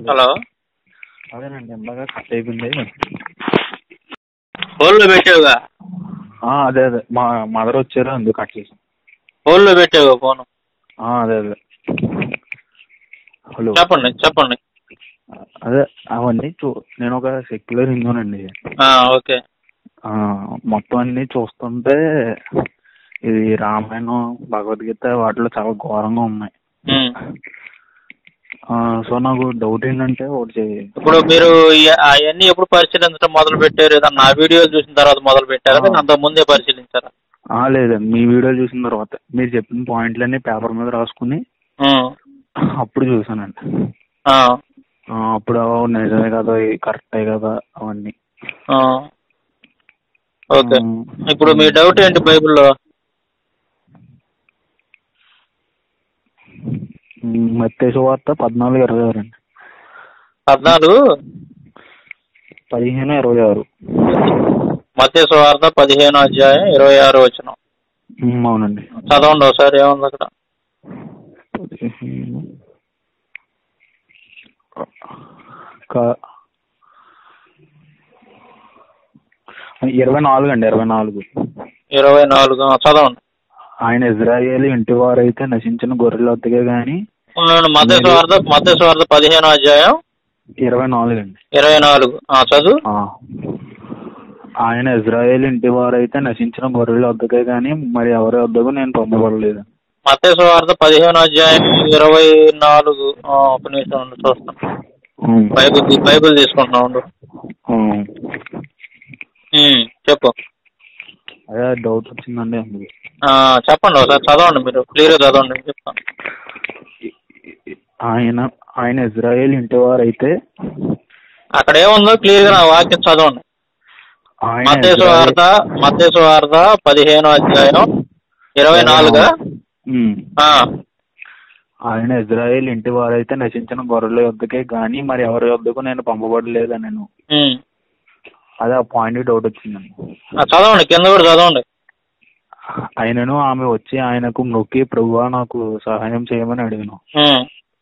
Hello అదేనండి ఇందాక cut అయిపోయింది హోల్లో పెట్టావుగా ఆ, అదే అదే మా మదర్ వచ్చారు అందుకు కట్ చేసాం హోల్లో పెట్టావుగా ఫోన్ ఆ, అదే అదే హలో చెప్పండి చెప్పండి అదే అవన్నీ చూ నేను ఒక సెక్యులర్ హిందూనండి ఆ, ఓకే ఆ, మొత్తం అన్నీ చూస్తుంటే ఇది రామాయణం భగవద్గీత వాటిలో చాలా ఘోరంగా ఉన్నాయి ఉమ్. ఆ, సో నాకు డౌట్ ఏంటంటే ఒకటి చే- ఇప్పుడు మీరు ఈ- అవన్నీ ఎప్పుడు పరిశీలించడం మొదలు పెట్టారు ఏదన్నా నా వీడియోలు చూసిన తర్వాత మొదలు పెట్టారా లేదా అంత ముందే పరిశీలించారా ఆ, లేదండి మీ వీడియో చూసిన తర్వాత మీరు చెప్పిన పాయింట్లన్నీ పేపర్ మీద రాసుకుని ఉమ్. అప్పుడు చూసానండి ఆ, ఆ, అప్పుడు ఓ నిజమే కదా ఇది కరెక్టే కదా అవన్నీ ఆ. ఓకే ఉమ్. ఇప్పుడు మీ డౌట్ ఏంటి బైబిల్లో మత్తేసు వార్త పద్నాలుగు ఇరవై ఆరు అండి పద్నాలుగు పదిహేను ఇరవై ఆరు మత్స్య వార్త పదిహేను అధ్యాయం ఇరవై ఆరు వచ్చిన ఉమ్, అవునండి చదవండి ఒకసారి ఏముంది అక్కడ పదిహేను క- ఇరవై నాలుగు అండి ఇరవై నాలుగు ఇరవై నాలుగు ఆ, చదవండి ఆయన ఇజ్రాయేల్ ఇంటి వారైతే నశించిన గొర్రెల వద్దకే గాని నేను మత్స్య వార్త మత్స్య వార్త పదిహేను అధ్యాయం ఇరవై నాలుగు అండి ఇరవై నాలుగు ఆ, చదువు ఆ. ఆయన ఇజ్రాయేల్ ఇంటి వారైతే నశించిన గొర్రెల వద్దకే గాని మరి ఎవరి వద్దకు నేను పొందబడలేదు మత్స్య వార్త పదిహేను అధ్యాయం ఇరవై నాలుగు ఆ, ఒక నిమిషం ఉండు, చూస్తాను ఉమ్. బైబుల్ తీ- బైబుల్ తీసుకుంటున్నా ఉండు ఉమ్. ఉమ్, చెప్పు అదే డౌట్ వచ్చిందండి అందుకు ఆ, చెప్పండి ఒకసారి చదవండి మీరు క్లియర్గా చదవండి చెప్తాను ఆయన ఆయన ఇజ్రాయేల్ ఇంటి వారైతే అక్కడ ఏముందో క్లియర్గా నా వాక్యం చదవండి ఆయన మత్స్య ఇజ్రాయేల్- వార్త మత్స్య వార్త పదిహేను అధ్యాయం ఇరవై నాలుగా ఉమ్. ఆ, ఆయన ఇజ్రాయేల్ ఇంటి వారైతే నశించిన గొర్రెల యొద్దకే గాని మరి ఎవరి యొద్దకు నేను పంపబడలేదు నేను ఉమ్. అదే ఆ పాయింట్ డౌట్ వచ్చిందండి ఆ, చదవండి కింద కూడా చదవండి ఆయనను ఆమె వచ్చి ఆయనకు నొక్కి ప్రభువా నాకు సహాయం చేయమని అడిగాను ఉమ్,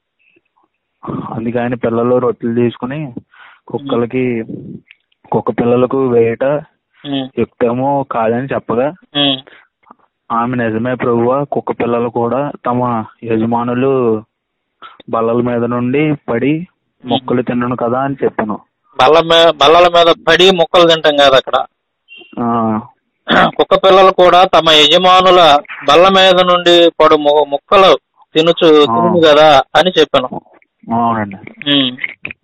అందుకే ఆయన పిల్లలు రొట్టెలు తీసుకుని కుక్కలకి కుక్క పిల్లలకు వేయట ఉమ్, యుక్తమో కాదని చెప్పగా ఉమ్, ఆమె నిజమే ప్రభువా కుక్క పిల్లలు కూడా తమ యజమానులు బల్లల మీద నుండి పడి మొక్కలు తినను కదా అని చెప్పాను బల్ల మీద బల్లల మీద పడి ముక్కలు తింటాం కదా అక్కడ ఆ, కుక్క పిల్లలు కూడా తమ యజమానుల బల్ల మీద నుండి పడు ము- ముక్కలు తినుచు తిను కదా అని చెప్పాను అవునండి ఉమ్.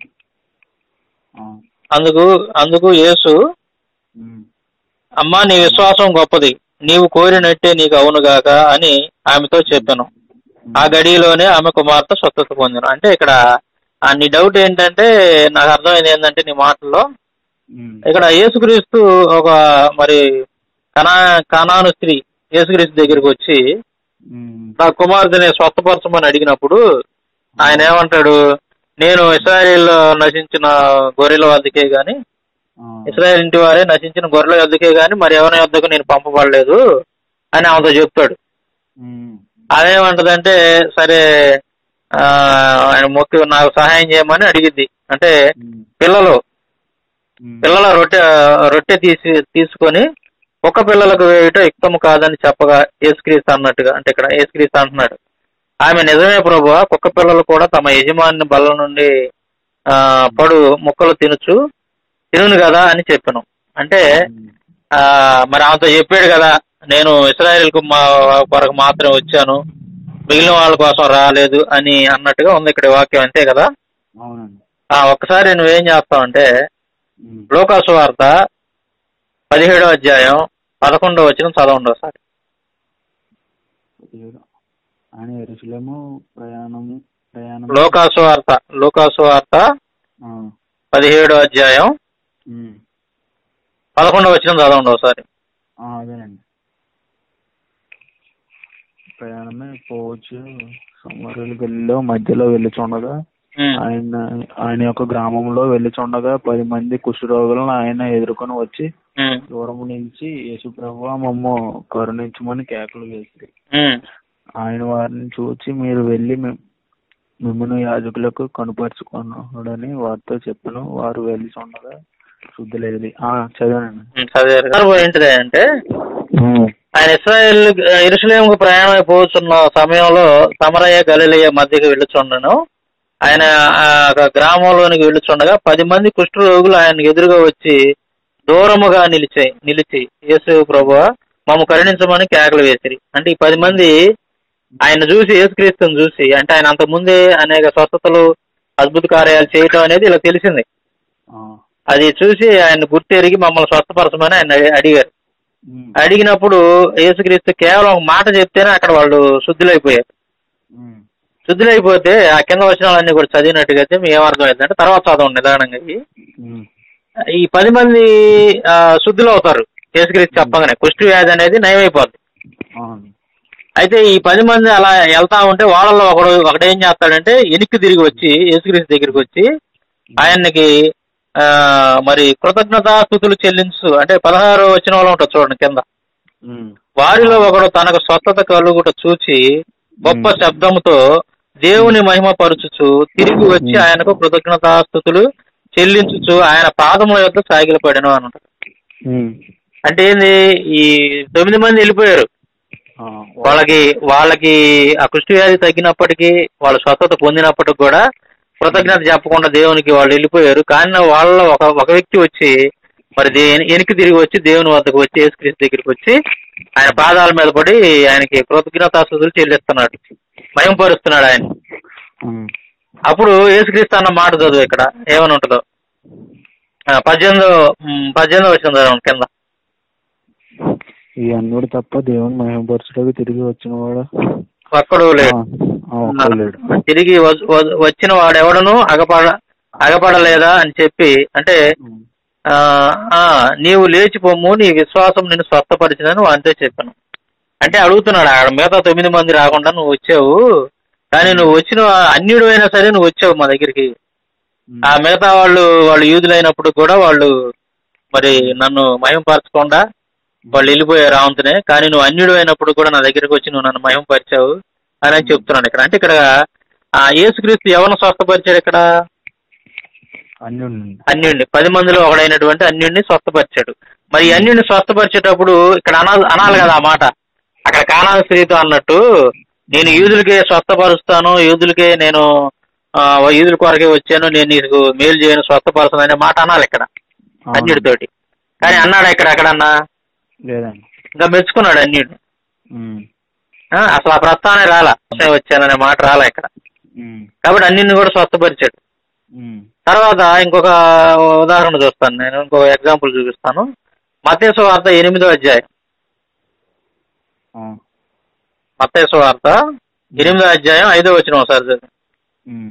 ఆ, అందుకు అందుకు యేసు ఉమ్, అమ్మా నీ విశ్వాసం గొప్పది నీవు కోరినట్టే నీకు అవునుగాక అని ఆమెతో చెప్పాను ఆ గడిలోనే ఆమె కుమార్తె స్వస్థత పొందిన అంటే ఇక్కడ ఆ నీ డౌట్ ఏంటంటే నాకు అర్థమైంది ఏంటంటే నీ మాటల్లో ఉమ్, ఇక్కడ యేసుక్రీస్తు ఒక మరి కనా కనాను స్త్రీ యేసుక్రీస్తు దగ్గరికి వచ్చి ఉమ్, నా కుమార్తెని స్వస్థపరచమని అడిగినప్పుడు ఆయన ఏమంటాడు నేను ఇస్రాయేల్ నశించిన గొర్రెల వద్దకే గాని ఆ, ఇస్రాయేల్ ఇంటి వారే నశించిన గొర్రెల వద్దకే గాని మరి ఎవరి వద్దకు నేను పంపబడలేదు అని ఆమెతో చెప్తాడు ఉమ్, అదేమంటదంటే సరే ఆ, ఆయన మొక్కి నాకు సహాయం చేయమని అడిగిద్ది అంటే ఉమ్, పిల్లలు ఉమ్, పిల్లల రొట్టె రొట్టె తీసి తీసుకొని ఒక్క పిల్లలకు వేయటం యుక్తము కాదని చెప్పగా యేసుక్రీస్తు అన్నట్టుగా అంటే ఇక్కడ యేసుక్రీస్తు అంటున్నాడు ఆమె నిజమే ప్రభు కుక్క పిల్లలు కూడా తమ యజమాని బల్ల నుండి ఆ, పడు ముక్కలు తినచ్చు తినును కదా అని చెప్పాను అంటే ఆ, మరి ఆమెతో చెప్పాడు కదా నేను ఇస్రాయేల్కు మా కొరకు మాత్రం వచ్చాను మిగిలిన వాళ్ళ కోసం రాలేదు అని అన్నట్టుగా ఉంది ఇక్కడ వాక్యం అంతే కదా అవునండి ఆ ఒక్కసారి నువ్వేం చేస్తావంటే ఉమ్, లోకాసు వార్త పదిహేడో అధ్యాయం పదకొండో వచ్చిన చదవండి ఒకసారి పదిహేడు. ఆయన ఎరుసలేము ప్రయాణము ప్రయాణం లోకాసు వార్త లోకాసు వార్త ఆ, పదిహేడో అధ్యాయం ఉమ్, పదకొండో వచ్చిన చదవండి ఒకసారి ఆ, అదేనండి ప్రయాణమే పోవచ్చు సమరల గల్లీలో మధ్యలో వెళ్ళుచుండగా ఉమ్, ఆయన ఆయన యొక్క గ్రామంలో వెళ్ళుచుండగా పది మంది కుష్ఠరోగులను ఆయన ఎదుర్కొని వచ్చి ఉమ్, దూరం నుంచి యేసు ప్రభు మమ్మ కరుణించమని కేకలు వేసి ఉమ్, ఆయన వారిని చూచి మీరు వెళ్ళి మీ- మిమ్మల్ని యాజకులకు కనుపరుచుకున్నాడని వారితో చెప్పను వారు వెళ్ళి ఉండగా శుద్ధులేదు ఆ చదివానండి ఉమ్, చదివారు సందర్భం ఏంటిది అంటే ఆయన ఇస్రాయేల్ ఇరుషులేముకు ప్రయాణం అయిపోతున్న సమయంలో సమరయ్య గలిలయ మధ్యకి వెళ్ళుచుండను ఆయన ఆ ఒక గ్రామంలోనికి వెళ్ళుచుండగా పది మంది కుష్ఠరోగులు ఆయనకు ఎదురుగా వచ్చి దూరముగా నిలిచి నిలిచి యేసు ప్రభు మమ్మ కరుణించమని కేకలు వేసిరి అంటే ఈ పది మంది ఆయన చూసి యేసుక్రీస్తుని చూసి అంటే ఆయన అంతకుముందే అనేక స్వస్థతలు అద్భుత కార్యాలు చేయటం అనేది ఇలా తెలిసింది ఆ, అది చూసి ఆయన గుర్తెరిగి మమ్మల్ని స్వస్థపరచమని ఆయన అడిగారు ఉమ్, అడిగినప్పుడు యేసుక్రీస్తు కేవలం ఒక మాట చెప్తేనే అక్కడ వాళ్ళు శుద్ధులైపోయారు ఉమ్, శుద్ధులైపోతే ఆ కింద వచనాలన్నీ కూడా చదివినట్టుగా అయితే మీ ఏమర్థమైందంటే తర్వాత చదవండి నిదానంగా ఇవి. ఉమ్, ఈ పది మంది ఆ, శుద్ధులు అవుతారు యేసుక్రీస్తు చెప్పగానే కుష్టి వ్యాధి అనేది నయమైపోద్ది అవును. అయితే ఈ పది మంది అలా వెళ్తా ఉంటే వాళ్ళలో ఒకడు ఒకడు ఏం చేస్తాడంటే వెనక్కి తిరిగి వచ్చి యేసుక్రీస్తు దగ్గరికి వచ్చి ఆయనకి ఆ, మరి కృతజ్ఞతా స్థుతులు చెల్లించు అంటే పదహారు వచ్చిన వాళ్ళు ఉంటుంది చూడండి కింద ఉమ్, వారిలో ఒకడు తనకు స్వస్థత కలుగుట చూచి గొప్ప శబ్దముతో దేవుని మహిమపరుచుచు తిరిగి వచ్చి ఆయనకు కృతజ్ఞతాస్థుతులు చెల్లించుచు ఆయన పాదముల యొక్క సాగిలపడను అని ఉంటుంది ఉమ్, అంటే ఏంది ఈ తొమ్మిది మంది వెళ్ళిపోయారు ఆ, వాళ్ళకి వాళ్ళకి ఆ కుష్టి వ్యాధి తగ్గినప్పటికీ వాళ్ళు స్వస్థత పొందినప్పటికి కూడా కృతజ్ఞత చెప్పకుండా దేవునికి వాళ్ళు వెళ్ళిపోయారు కానీ వాళ్ళ ఒక ఒక వ్యక్తి వచ్చి మరి దే వెనక్కి తిరిగి వచ్చి దేవుని వద్దకు వచ్చి యేసుక్రీస్తు దగ్గరికి వచ్చి ఆయన పాదాల మీద పడి ఆయనకి కృతజ్ఞతాస్తుతులు చెల్లిస్తున్నాడు మయంపరుస్తున్నాడు ఆయన ఉమ్, అప్పుడు యేసుక్రీస్తు అన్న మాట చదువు ఇక్కడ ఏమని ఉంటుందో ఆ, పద్దెనిమిదో ఉమ్, పద్దెనిమిదో వచ్చిన చదవండి కింద ఈ అన్నుడు తప్ప దేవుని మహిమపరచుటకు తిరిగి వచ్చిన వాడు ఒక్కడు లేడు ఒక్కలేడు తిరిగి వ- వ- వచ్చిన వాడెవడను అగపడ అగపడలేదా అని చెప్పి అంటే ఆ, ఆ, నీవు లేచి పొమ్ము నీ విశ్వాసం నిన్ను స్వస్థపరిచిందని అంతే చెప్పాను అంటే అడుగుతున్నాడు ఆడ మిగతా తొమ్మిది మంది రాకుండా నువ్వు వచ్చావు కానీ నువ్వు వచ్చిన అన్యుడు అయినా సరే నువ్వు వచ్చావు మా దగ్గరికి ఆ మిగతా వాళ్ళు వాళ్ళు యూదులైనప్పుడు కూడా వాళ్ళు మరి నన్ను మహింపరచకుండా వాళ్ళు వెళ్ళిపోయారు రావంతునే కానీ నువ్వు అన్యుడు అయినప్పుడు కూడా నా దగ్గరికి వచ్చి నువ్వు నన్ను మహింపరిచావు అని అని చెప్తున్నాడు ఇక్కడ అంటే ఇక్కడ ఆ యేసుక్రీస్తు ఎవరిని స్వస్థపరిచాడు ఇక్కడ అన్యుడిని అన్యుడిని పది మందిలో ఒకడైనటువంటి అన్యుడిని స్వస్థపరిచాడు మరి ఈ అన్యుడిని స్వస్థపరిచేటప్పుడు ఇక్కడ అనా అనాలి కదా ఆ మాట అక్కడ కానాల స్త్రీతో అన్నట్టు నేను యూదులకే స్వస్థపరుస్తాను యూదులకే నేను ఆ, యూదుల కొరకే వచ్చాను నేను నీకు మేలు చేయను స్వస్థపరుస్తాను అనే మాట అనాలి ఇక్కడ అన్యుడితోటి కానీ అన్నాడు ఇక్కడ అక్కడన్నా లేదండి ఇంకా మెచ్చుకున్నాడు అన్యుడు ఉమ్, ఆ, అసలు ఆ ప్రస్తావనే రాలా నేను వచ్చాననే మాట రాలా ఇక్కడ ఉమ్, కాబట్టి అన్నింటిని కూడా స్వస్థపరిచాడు ఉమ్, తర్వాత ఇంకొక ఉదాహరణ చూస్తాను నేను ఇంకొక ఎగ్జాంపుల్ చూపిస్తాను మతేశ్వ వార్త ఎనిమిదో అధ్యాయం ఆ, మతేశ్వ వార్త ఎనిమిదో అధ్యాయం ఐదో వచ్చిన ఒకసారి చదువు. ఉమ్.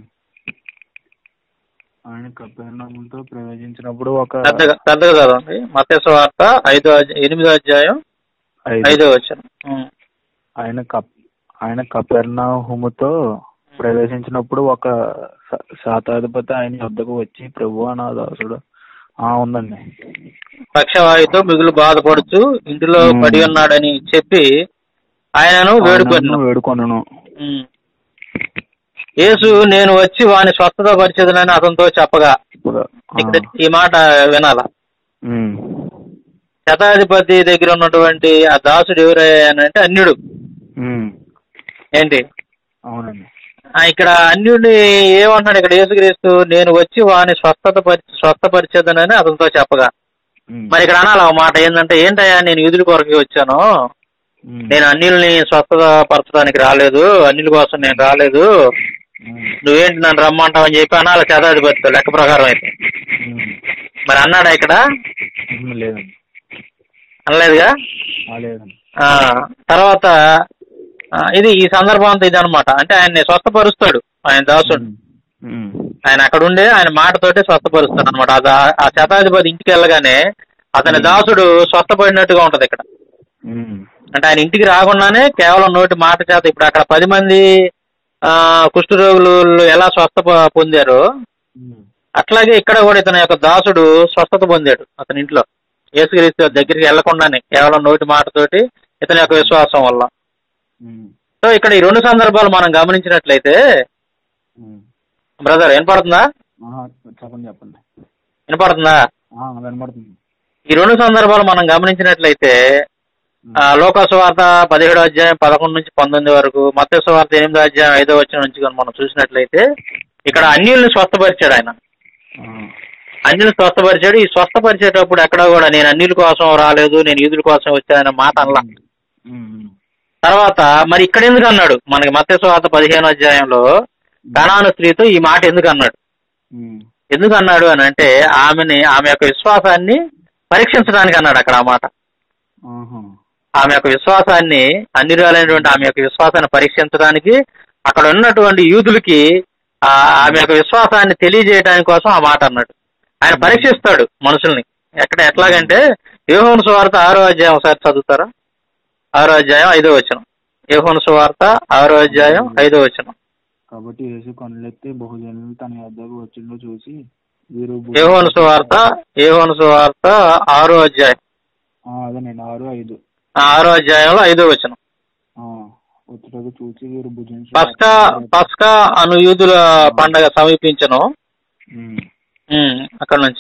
ఆయన కపెర్నహూముతో ప్రవేశించినప్పుడు ఒక పెద్దగా పెద్దగా చదవండి మతేశ్వ వార్త ఐదో అధ్యాయం ఎనిమిదో అధ్యాయం ఐదు. ఐదో వచ్చిన ఆయన కప్ ఆయన కపెర్నహూముతో ప్రవేశించినప్పుడు ఒక శ- శాతాధిపతి ఆయన వద్దకు వచ్చి ప్రభు నా దాసుడు ఆ ఉందండి పక్షవాయుతో మిగులు బాధపడుచు ఇంటిలో మ్మ్. పడి ఉన్నాడని చెప్పి ఆయనను వేడుకొను ఆయనను వేడుకొనను యేసు నేను వచ్చి వాని స్వస్థత పరిచదనని అతనితో చెప్పగా ఇప్పుడు, ఆ, ఇక్కడ ఈ మాట వినాల ఉమ్, శతాధిపతి దగ్గర ఉన్నటువంటి ఆ దాసుడు ఎవరయ్యానంటే అన్యుడు ఉమ్, ఏంటి అవునండి ఆ ఇక్కడ అన్యుడిని ఏమంటున్నాడు ఇక్కడ యేసుక్రీస్తు నేను వచ్చి వాని స్వస్థత పరి స్వస్థపరిచేదనని అతనితో చెప్పగా ఉమ్, మరి ఇక్కడ అనాలి ఆ మాట ఏంటంటే ఏంటయ్యా నేను యూదుల కొరకు వచ్చాను ఉమ్, నేను అన్యుల్ని స్వస్థత పరచడానికి రాలేదు అన్యుల కోసం నేను రాలేదు ఉమ్, నువ్వేంటి నన్ను రమ్మంటావు అని చెప్పి అనాలి శతాధిపతితో లెక్క ప్రకారం అయితే ఉమ్, మరి అన్నాడా ఇక్కడ ఉమ్, లేదండి అనలేదుగా ఆ, లేదండి ఆ, తర్వాత ఆ, ఇది ఈ సందర్భం అంతా ఇది అనమాట అంటే ఆయన్ని స్వస్థపరుస్తాడు ఆయన దాసుడు ఉమ్, ఉమ్, ఆయన అక్కడ ఉండే ఆయన మాటతోటే స్వస్థపరుస్తాడు అనమాట ఆ శతాధిపతి ఇంటికి వెళ్ళగానే అతని దాసుడు స్వస్థపడినట్టుగా ఉంటది ఇక్కడ ఉమ్, అంటే ఆయన ఇంటికి రాకుండానే కేవలం నోటి మాట చేత ఇప్పుడు అక్కడ పది మంది ఆ, కుష్ఠరోగులు ఎలా స్వస్థ పొ- పొందారో ఉమ్, అట్లాగే ఇక్కడ కూడా ఇతని యొక్క దాసుడు స్వస్థత పొందాడు అతని ఇంట్లో యేసుక్రీస్తు దగ్గరికి వెళ్లకుండానే కేవలం నోటి మాటతోటి ఇతని యొక్క విశ్వాసం వల్ల ఉమ్, సో ఇక్కడ ఈ రెండు సందర్భాలు మనం గమనించినట్లయితే ఉమ్. బ్రదర్ వినపడుతుందా ఆహా, చెప్పండి చెప్పండి వినపడుతుందా ఆ, వినపడుతుంది ఈ రెండు సందర్భాలు మనం గమనించినట్లయితే ఉమ్. ఆ, లోకాసు వార్త పదిహేడో అధ్యాయం పదకొండు నుంచి పంతొమ్మిది వరకు మత్స్య వార్త ఎనిమిదో అధ్యాయం ఐదో వచ్చిన నుంచి కనుక మనం చూసినట్లయితే ఇక్కడ అన్యుల్ని స్వస్థపరిచాడు ఆయన ఆ, అన్యుల్ని స్వస్థపరిచాడు ఈ స్వస్థపరిచేటప్పుడు ఎక్కడ కూడా నేను అన్యుల కోసం రాలేదు నేను యూదుల కోసం వచ్చాననే మాట అనలా ఉమ్. తర్వాత మరి ఇక్కడ ఎందుకు అన్నాడు మనకి మత్స్య వార్త పదిహేను అధ్యాయంలో కణాను స్త్రీతో ఈ మాట ఎందుకు అన్నాడు ఉమ్. ఎందుకు అన్నాడు అని అంటే ఆమెని ఆమె యొక్క విశ్వాసాన్ని పరీక్షించడానికి అన్నాడు అక్కడ ఆ మాట ఆహా. ఆమె యొక్క విశ్వాసాన్ని అన్నిరాలైనటువంటి ఆమె యొక్క విశ్వాసాన్ని పరీక్షించడానికి అక్కడ ఉన్నటువంటి యూదులకి ఆ ఆమె యొక్క విశ్వాసాన్ని తెలియజేయడానికి కోసం ఆ మాట అన్నాడు ఆయన పరీక్షిస్తాడు మనుషుల్ని ఎక్కడ ఎట్లాగంటే యోహోను సువార్త ఆరో అధ్యాయం ఒకసారి చదువుతారా ఆరో అధ్యాయం ఐదో వచనం యోహోను సువార్త ఆరో అధ్యాయం ఐదో వచనం కాబట్టి యేసు కన్నులెత్తి బహుజనులు తన యొద్దకు వచ్చిందో చూసి వీరు యోహోను సువార్త యోహోను సువార్త ఆరో అధ్యాయం ఆ, అదేనండి ఆరు ఐదు ఆ ఆరో అధ్యాయంలో ఐదో వచనం ఆ, వచ్చుటకు చూసి వీరు భుజించు పస్కా పస్కా అను యూదుల పండగ సమీపించను ఉమ్. ఉమ్, అక్కడ నుంచి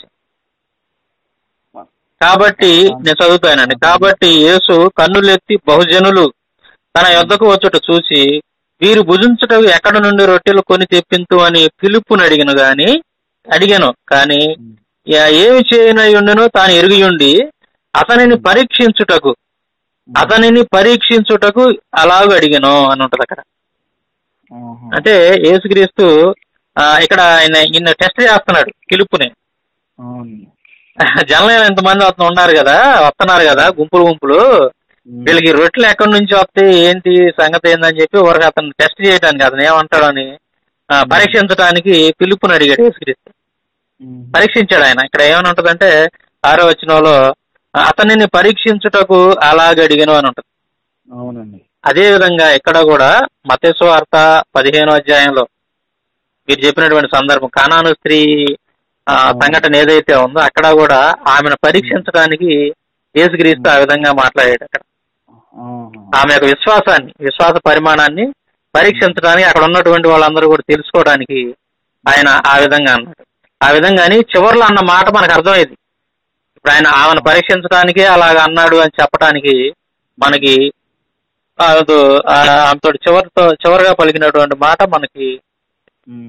కాబట్టి నేను చదువుతానండి కాబట్టి యేసు కన్నులెత్తి బహుజనులు తన యొద్దకు వచ్చుట చూసి వీరు భుజించుటకు ఎక్కడ నుండి రొట్టెలు కొని తెప్పింతు అని పిలుపుని అడిగను గాని అడిగాను కానీ యా- ఏమి చేయనయుండెనో తాను ఎరిగియుండి అతనిని పరీక్షించుటకు అతనిని పరీక్షించుటకు అలాగూ అడిగాను అని ఉంటది అక్కడ ఆహా. అంటే యేసుక్రీస్తు ఆ, ఇక్కడ ఆయన ఈయన టెస్ట్ చేస్తున్నాడు పిలుపుని అవును జనం ఎంతమంది వస్తు ఉన్నారు కదా వస్తున్నారు కదా గుంపులు గుంపులు ఉమ్. వీళ్ళకి రొట్టెలు ఎక్కడి నుంచి వస్తాయి ఏంటి సంగతి ఏందని చెప్పి ఒకరికి అతను టెస్ట్ చేయడానికి అతను ఏమంటాడని ఆ, పరీక్షించడానికి పిలుపుని అడిగాడు యేసుక్రీస్తు ఉమ్. పరీక్షించాడు ఆయన ఇక్కడ ఏమని ఉంటదంటే ఆరో వచనంలో అతనిని పరీక్షించుటకు అలాగ అడిగాను అని ఉంటుంది అవునండి అదే విధంగా ఇక్కడ కూడా మతేసు వార్త పదిహేనో అధ్యాయంలో మీరు చెప్పినటువంటి సందర్భం కానాను స్త్రీ ఆ, సంఘటన ఏదైతే ఉందో అక్కడ కూడా ఆమెను పరీక్షించడానికి యేసుక్రీస్తు ఆ విధంగా మాట్లాడాడు అక్కడ ఆహా. ఆమె యొక్క విశ్వాసాన్ని విశ్వాస పరిమాణాన్ని పరీక్షించడానికి అక్కడ ఉన్నటువంటి వాళ్ళందరూ కూడా తెలుసుకోవడానికి ఆయన ఆ విధంగా అన్నాడు ఆ విధంగాని చివర్లో అన్న మాట మనకు అర్థమైంది ఇప్పుడు ఆయన ఆమెను పరీక్షించడానికే అలాగ అన్నాడు అని చెప్పడానికి మనకి ఆమెతో చివరితో చివరిగా పలికినటువంటి మాట మనకి ఉమ్.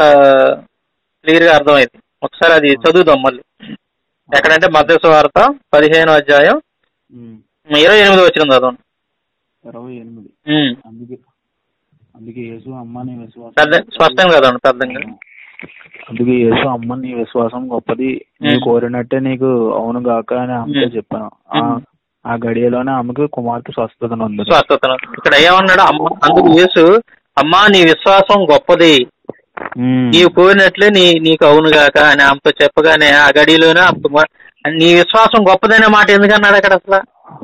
క్లియర్ గా అర్థమైంది ఒకసారి అది చదువుదాం మళ్ళీ ఎక్కడంటే మధ్యస్థ వార్త పదిహేను అధ్యాయం ఉమ్. ఇరవై ఎనిమిది వచ్చిన చదవండి ఇరవై ఎనిమిది ఉమ్. అందుకే అందుకే యేసు అమ్మ నీ విశ్వాసం పెద్ద స్పష్టంగా చదవండి పెద్దంగా అందుకే యేసు అమ్మ నీ విశ్వాసం గొప్పది నీవు ఉమ్. కోరినట్టే నీకు అవును గాక అని ఆమెతో ఉమ్. చెప్పాను ఆ- ఉమ్. ఆ గడియలోనే ఆమెకు కుమార్తె స్వస్థత ఉంది స్వస్థతను ఇక్కడ ఏమన్నాడు అమ్మ అందుకు యేసు అమ్మా నీ విశ్వాసం గొప్పది నీవు కోరినట్లే నీ నీకు అవునుగాక అని ఆమెతో చెప్పగానే ఆ గడిలోనే ఆమె కుమార్- నీ విశ్వాసం గొప్పదనే మాట ఎందుకన్నాడు అక్కడ అసలు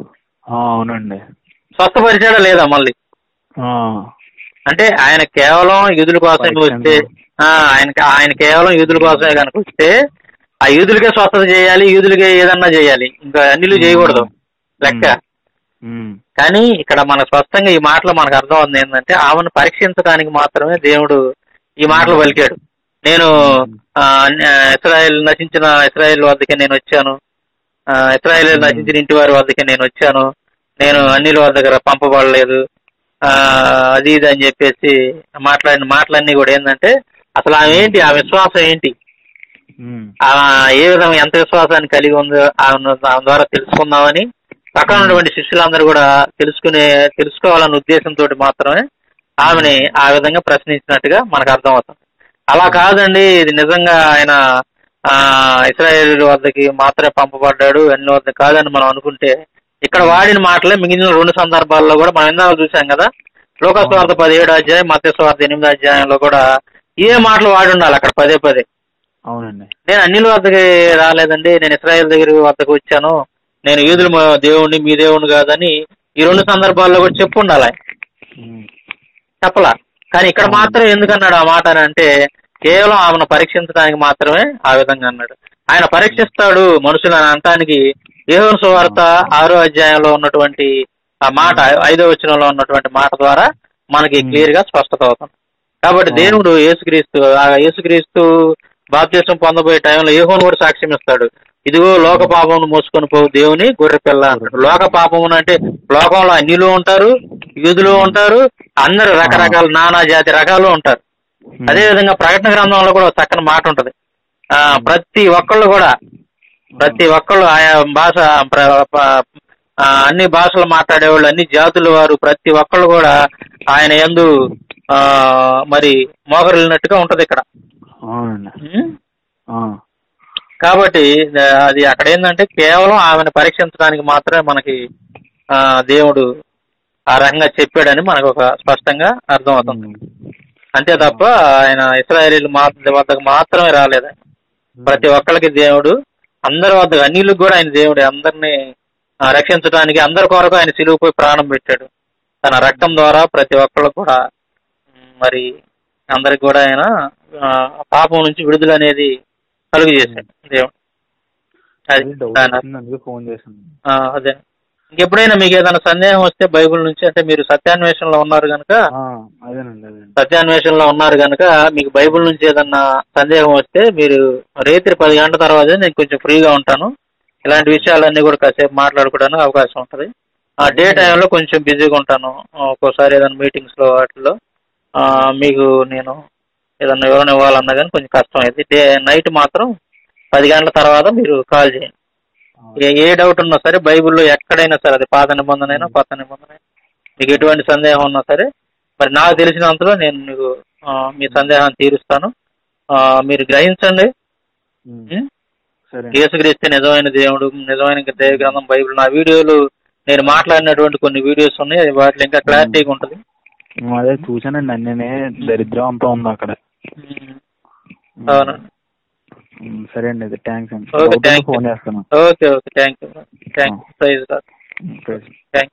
అవునండి స్వస్థపరిచాడా లేదా మళ్ళీ ఆ, అంటే ఆయన కేవలం యూదుల కోసమే వస్తే ఆ, ఆయన ఆయన కేవలం యూదుల కోసమే కనుక వస్తే ఆ యూదులకే స్వస్థత చేయాలి యూదులకే ఏదన్నా చేయాలి ఇంకా అన్నిలు చేయకూడదు లెక్క ఉమ్, కానీ ఇక్కడ మన స్పష్టంగా ఈ మాటలో మనకు అర్థం అవుతుంది ఏంటంటే ఆమెను పరీక్షించడానికి మాత్రమే దేవుడు ఈ మాటలు పలికాడు నేను ఆ, ఇస్రాయేల్ నశించిన ఇస్రాయేల్ వద్దకే నేను వచ్చాను ఆ, ఇస్రాయేల్ నశించిన ఇంటి వారి వద్దకే నేను వచ్చాను నేను అన్నిల వద్ద దగ్గర పంపబడలేదు ఆ, అది ఇది అని చెప్పేసి మాట్లాడిన మాటలన్నీ కూడా ఏంటంటే అసలు ఆమె ఏంటి ఆ విశ్వాసం ఏంటి ఉమ్, ఆ ఏ విధంగా ఎంత విశ్వాసాన్ని కలిగి ఉందో ఆమెను ఆమె ద్వారా తెలుసుకుందామని పక్కన ఉన్నటువంటి శిష్యులందరూ కూడా తెలుసుకునే తెలుసుకోవాలన్న ఉద్దేశంతో మాత్రమే ఆమెని ఆ విధంగా ప్రశ్నించినట్టుగా మనకు అర్థమవుతుంది అలా కాదండి ఇది నిజంగా ఆయన ఆ ఇస్రాయేల్ వద్దకి మాత్రమే పంపబడ్డాడు అన్ని వద్ద కాదని మనం అనుకుంటే ఇక్కడ వాడిన మాటలే మిగిలిన రెండు సందర్భాల్లో కూడా మనం ఇందాక చూసాం కదా లోకస్వార్థ పదిహేడు అధ్యాయం మత్స్వార్థ ఎనిమిది అధ్యాయంలో కూడా ఇదే మాటలు వాడి ఉండాలి అక్కడ పదే పదే అవునండి నేను అన్నిల వద్దకి రాలేదండి నేను ఇస్రాయేల్ దగ్గర వద్దకు వచ్చాను నేను యూదుల మ- దేవుణ్ణి మీ దేవుణ్ణి కాదని ఈ రెండు సందర్భాల్లో కూడా చెప్పు ఉండాలి ఆయన. ఉమ్, చెప్పలా కానీ ఇక్కడ మాత్రం ఎందుకన్నాడు ఆ మాట అని అంటే కేవలం ఆమెను పరీక్షించడానికి మాత్రమే ఆ విధంగా అన్నాడు ఆయన పరీక్షిస్తాడు మనుషులను అనటానికి ఏహోన్ సువార్త ఆరో అధ్యాయంలో ఉన్నటువంటి ఆ మాట ఐదో వచనంలో ఉన్నటువంటి మాట ద్వారా మనకి క్లియర్ గా స్పష్టత అవుతుంది కాబట్టి ఆ. దేవుడు యేసుక్రీస్తు ఆ యేసుక్రీస్తు బాప్తిసం పొందబోయే టైంలో ఏహోను కూడా సాక్ష్యం ఇస్తాడు ఇదిగో లోక పాపమును మోసుకొని పోవు దేవుని గొర్రె పిల్ల అంటాడు లోక పాపమును అంటే లోకంలో అన్యులు ఉంటారు యూదులు ఉంటారు అందరు రకరకాల నానా జాతి రకాలు ఉంటారు అదే విధంగా ప్రకటన గ్రంథంలో కూడా ఒక చక్కని మాట ఉంటది ఆ ప్రతి ఒక్కళ్ళు కూడా ప్రతి ఒక్కళ్ళు ఆయా భాష ప్ర- ప- ఆ, అన్ని భాషలు మాట్లాడేవాళ్ళు అన్ని జాతుల వారు ప్రతి ఒక్కళ్ళు కూడా ఆయన ఎందు ఆ, మరి మోకరిల్లినట్టుగా ఉంటది ఇక్కడ అవునండి ఉం? ఆ, కాబట్టి ఆ, అది అక్కడ ఏంటంటే కేవలం ఆమెను పరీక్షించడానికి మాత్రమే మనకి ఆ, దేవుడు ఆ రకంగా చెప్పాడని మనకు ఒక స్పష్టంగా అర్థమవుతుంది అంతే తప్ప ఆయన ఇస్రాయేలీలు మా వద్దకు మాత్రమే రాలేదు ఆయన. ప్రతి ఒక్కరికి దేవుడు అందరి వద్ద అన్నిలకు కూడా ఆయన దేవుడు అందరినీ ఆ, రక్షించడానికి అందరి కొరకు ఆయన సిలువుపోయి ప్రాణం పెట్టాడు తన రక్తం ద్వారా ప్రతి ఒక్కళ్ళు కూడా ఉమ్, మరి అందరికి కూడా ఆయన ఆ, పాపం నుంచి విడుదల అనేది కలుగు చేశాడు దేవుడు అది అది డౌట్ దాని వచ్చింది అందుకే ఫోన్ చేశాను ఆ, అదే ఇంకెప్పుడైనా మీకు ఏదైనా సందేహం వస్తే బైబిల్ నుంచి అంటే మీరు సత్యాన్వేషణలో ఉన్నారు కనుక ఆ, అదేనండి అదేనండి సత్యాన్వేషణలో ఉన్నారు కనుక మీకు బైబిల్ నుంచి ఏదన్నా సందేహం వస్తే మీరు రేత్రి పది గంటల తర్వాత నేను కొంచెం ఫ్రీగా ఉంటాను ఇలాంటి విషయాలన్నీ కూడా కాసేపు మాట్లాడుకోవడానికి అవకాశం ఉంటుంది ఆ డే టైంలో కొంచెం బిజీగా ఉంటాను ఒక్కోసారి ఏదైనా మీటింగ్స్లో వాటిలో ఆ, మీకు నేను ఏదన్నా వివరణ ఇవ్వాలన్నా కానీ కొంచెం కష్టం అయింది డే నైట్ మాత్రం పది గంటల తర్వాత మీరు కాల్ చేయండి ఏ ఏ డౌట్ ఉన్నా సరే బైబిల్లో ఎక్కడైనా సరే అది పాత నిబంధన అయినా కొత్త నిబంధన అయినా మీకు ఎటువంటి సందేహం ఉన్నా సరే మరి నాకు తెలిసినంతలో నేను మీకు ఆ, మీ సందేహాన్ని తీరుస్తాను ఆ, మీరు గ్రహించండి ఉమ్, ఉం? సరే యేసుక్రీస్తు నిజమైన దేవుడు నిజమైన దైవ గ్రంథం బైబిల్ నా వీడియోలు నేను మాట్లాడినటువంటి కొన్ని వీడియోస్ ఉన్నాయి అది వాటిలో ఇంకా క్లారిటీగా ఉంటుంది ఉమ్, అదే చూశానండి అన్ననే దరిద్రం అంతా ఉంది అక్కడ ఉం. అవునండి ఉమ్, సరే అండి అయితే థ్యాంక్స్ అండి ఓకే డౌట్ ఉంటే థ్యాంక్ యూ ఫోన్ చేస్తాను okay okay thank you thank you ప్రైజ్ ఉమ్, సరే. థ్యాంక్